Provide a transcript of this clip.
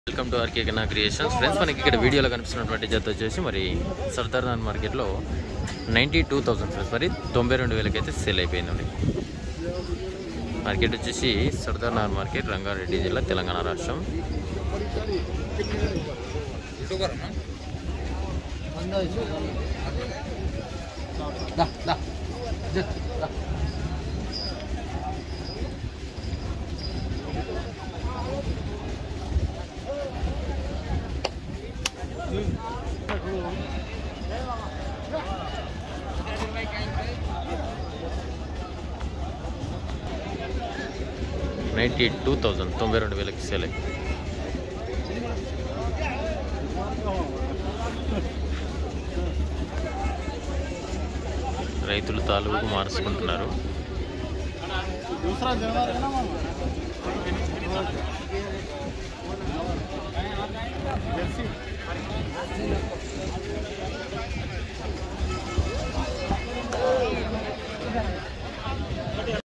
Welcome to RK Kanna creations friends మనకి ఇక్కడ వీడియోలో కనిపిస్తున్నటువంటి జత వచ్చేసి మరి సర్దార్ నాన్ మార్కెట్లో నైంటీ టూ థౌసండ్ ఫ్రెండ్స్ మరి తొంభై రెండు వేలకి అయితే సేల్ అయిపోయిందండి మార్కెట్ వచ్చేసి సర్దార్ నాన్ మార్కెట్ రంగారెడ్డి జిల్లా తెలంగాణ రాష్ట్రం Da, da. Da, da. Ninety two thousand తొంభై రెండు వేలకి సేల్ అయ్యి రైతులు తాలూకు మార్చుకుంటున్నారు दूसरा जगह है ना मामा